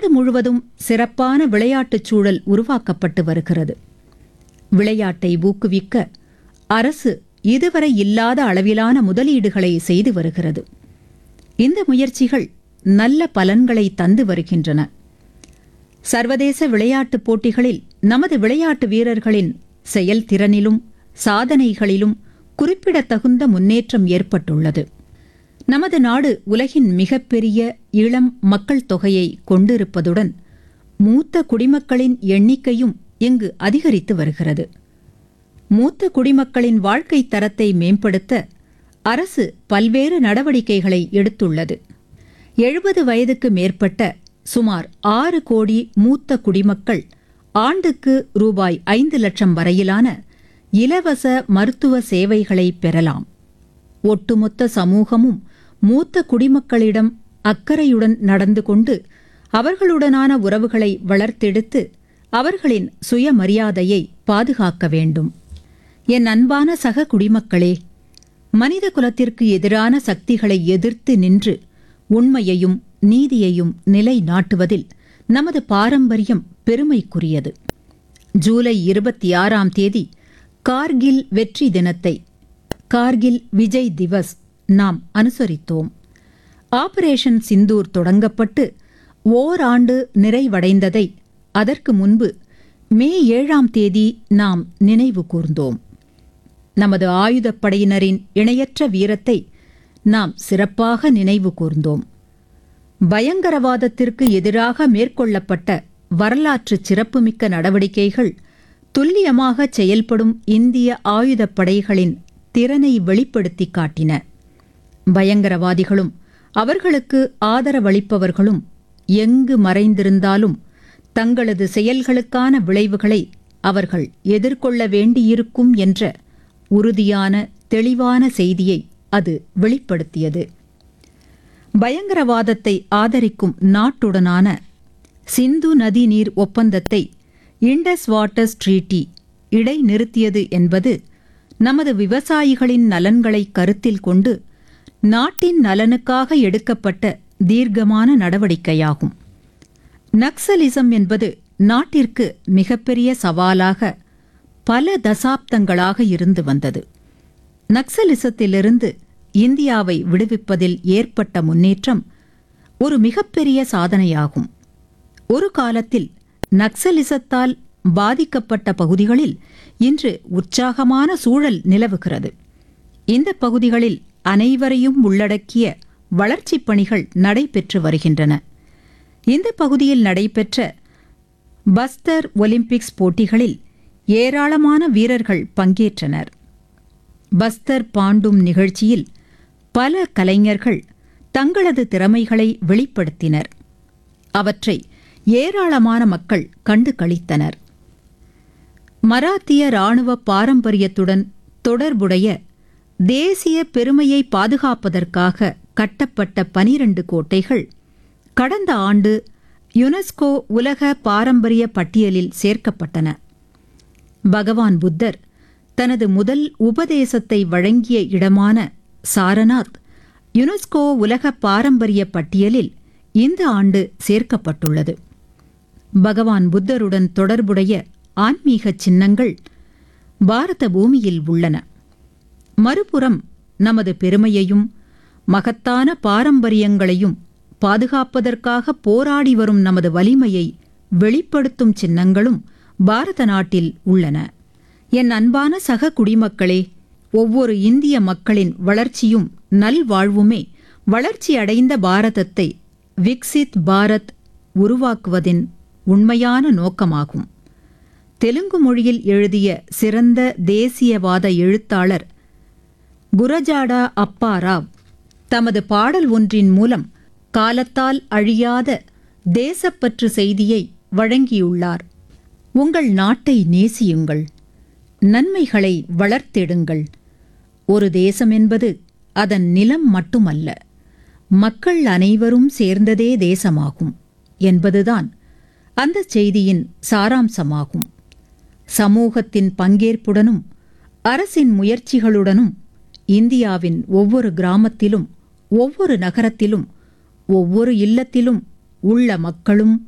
நாடு முழுவதும் சிறப்பான விளையாட்டுச் சூழல் உருவாக்கப்பட்டு வருகிறது விளையாட்டை ஊக்குவிக்க அரசு இதுவரை இல்லாத அளவிலான முதலீடுகளை செய்து வருகிறது இந்த முயற்சிகள் நல்ல பலன்களை தந்து வருகின்றன சர்வதேச விளையாட்டுப் போட்டிகளில் நமது விளையாட்டு வீரர்களின் செயல்திறனிலும் சாதனைகளிலும் குறிப்பிடத்தகுந்த முன்னேற்றம் ஏற்பட்டுள்ளது நமது நாடு உலகின் மிகப்பெரிய இளம் மக்கள் தொகையை கொண்டிருப்பதுடன் மூத்த குடிமக்களின் எண்ணிக்கையும் இங்கு அதிகரித்து வருகிறது மூத்த குடிமக்களின் வாழ்க்கைத் தரத்தை மேம்படுத்த அரசு பல்வேறு நடவடிக்கைகளை எடுத்துள்ளது எழுபது வயதுக்கு மேற்பட்ட சுமார் ஆறு கோடி மூத்த குடிமக்கள் ஆண்டுக்கு ரூபாய் ஐந்து லட்சம் வரையிலான இலவச மருத்துவ சேவைகளை பெறலாம் ஒட்டுமொத்த சமூகமும் மூத்த குடிமக்களிடம் அக்கறையுடன் நடந்து கொண்டு அவர்களுடனான உறவுகளை வளர்த்தெடுத்து அவர்களின் சுயமரியாதையை பாதுகாக்க வேண்டும் என் அன்பான சக குடிமக்களே மனித குலத்திற்கு எதிரான சக்திகளை எதிர்த்து நின்று உண்மையையும் நீதியையும் நிலைநாட்டுவதில் நமது பாரம்பரியம் பெருமைக்குரியது ஜூலை இருபத்தி ஆறாம் தேதி கார்கில் வெற்றி தினத்தை கார்கில் விஜய் திவஸ் நாம் அனுசரித்தோம் ஆபரேஷன் சிந்தூர் தொடங்கப்பட்டு ஓராண்டு நிறைவடைந்ததை அதற்கு முன்பு மே ஏழாம் தேதி நாம் நினைவு கூர்ந்தோம் நமது ஆயுதப்படையினரின் இணையற்ற வீரத்தை நாம் சிறப்பாக நினைவு கூர்ந்தோம் பயங்கரவாதத்திற்கு எதிராக மேற்கொள்ளப்பட்ட வரலாற்று சிறப்புமிக்க நடவடிக்கைகள் துல்லியமாக செயல்படும் இந்திய ஆயுதப்படைகளின் திறனை வெளிப்படுத்தி காட்டின பயங்கரவாதிகளும் அவர்களுக்கு ஆதரவளிப்பவர்களும் எங்கு மறைந்திருந்தாலும் தங்களது செயல்களுக்கான விளைவுகளை அவர்கள் எதிர்கொள்ள வேண்டியிருக்கும் என்ற உறுதியான தெளிவான செய்தியை அது வெளிப்படுத்தியது பயங்கரவாதத்தை ஆதரிக்கும் நாட்டுடனான சிந்து நதி நீர் ஒப்பந்தத்தை இண்டஸ் வாட்டர்ஸ் ட்ரீட்டி இடைநிறுத்தியது என்பது நமது விவசாயிகளின் நலன்களை கருத்தில் கொண்டு நாட்டின் நலனுக்காக எடுக்கப்பட்ட தீர்க்கமான நடவடிக்கையாகும் நக்சலிசம் என்பது நாட்டிற்கு மிகப்பெரிய சவாலாக பல தசாப்தங்களாக இருந்து வந்தது நக்சலிசத்திலிருந்து இந்தியாவை விடுவிப்பதில் ஏற்பட்ட முன்னேற்றம் ஒரு மிகப்பெரிய சாதனையாகும் ஒரு காலத்தில் நக்சலிசத்தால் பாதிக்கப்பட்ட பகுதிகளில் இன்று உற்சாகமான சூழல் நிலவுகிறது இந்த பகுதிகளில் அனைவரையும் உள்ளடக்கிய வளர்ச்சிப் பணிகள் நடைபெற்று வருகின்றன இந்த பகுதியில் நடைபெற்ற பஸ்தர் ஒலிம்பிக்ஸ் போட்டிகளில் ஏராளமான வீரர்கள் பங்கேற்றனர் பஸ்தர் பாண்டும் நிகழ்ச்சியில் பல கலைஞர்கள் தங்களது திறமைகளை வெளிப்படுத்தினர் அவற்றை ஏராளமான மக்கள் கண்டு களித்தனர் மராத்திய இராணுவ பாரம்பரியத்துடன் தொடர்புடைய தேசிய பெருமையை பாதுகாப்பதற்காக கட்டப்பட்ட பனிரண்டு கோட்டைகள் கடந்த ஆண்டு யுனெஸ்கோ உலக பாரம்பரிய பட்டியலில் சேர்க்கப்பட்டன பகவான் புத்தர் தனது முதல் உபதேசத்தை வழங்கிய இடமான சாரநாத் யுனெஸ்கோ உலக பாரம்பரிய பட்டியலில் இந்த ஆண்டு சேர்க்கப்பட்டுள்ளது பகவான் புத்தருடன் தொடர்புடைய ஆன்மீக சின்னங்கள் பாரத பூமியில் உள்ளன மறுபுறம் நமது பெருமையையும் மகத்தான பாரம்பரியங்களையும் பாதுகாப்பதற்காக போராடி வரும் நமது வலிமையை வெளிப்படுத்தும் சின்னங்களும் பாரத நாட்டில் உள்ளன என் அன்பான சக குடிமக்களே ஒவ்வொரு இந்திய மக்களின் வளர்ச்சியும் நல்வாழ்வுமே வளர்ச்சியடைந்த பாரதத்தை விக்சித் பாரத் உருவாக்குவதின் உண்மையான நோக்கமாகும் தெலுங்கு மொழியில் எழுதிய சிறந்த தேசியவாத எழுத்தாளர் குரஜாடா அப்பா ராவ் தமது பாடல் ஒன்றின் மூலம் காலத்தால் அழியாத தேசப்பற்று செய்தியை வழங்கியுள்ளார் உங்கள் நாட்டை நேசியுங்கள் நன்மைகளை வளர்த்தெடுங்கள் ஒரு தேசம் என்பது அதன் நிலம் மட்டுமல்ல மக்கள் அனைவரும் சேர்ந்ததே தேசமாகும் என்பதுதான் அந்த செய்தியின் சாராம்சமாகும் சமூகத்தின் பங்கேற்புடனும் அரசின் முயற்சிகளுடனும் இந்தியாவின் ஒவ்வொரு கிராமத்திலும் ஒவ்வொரு நகரத்திலும் ஒவ்வொரு இல்லத்திலும் உள்ள மக்களும்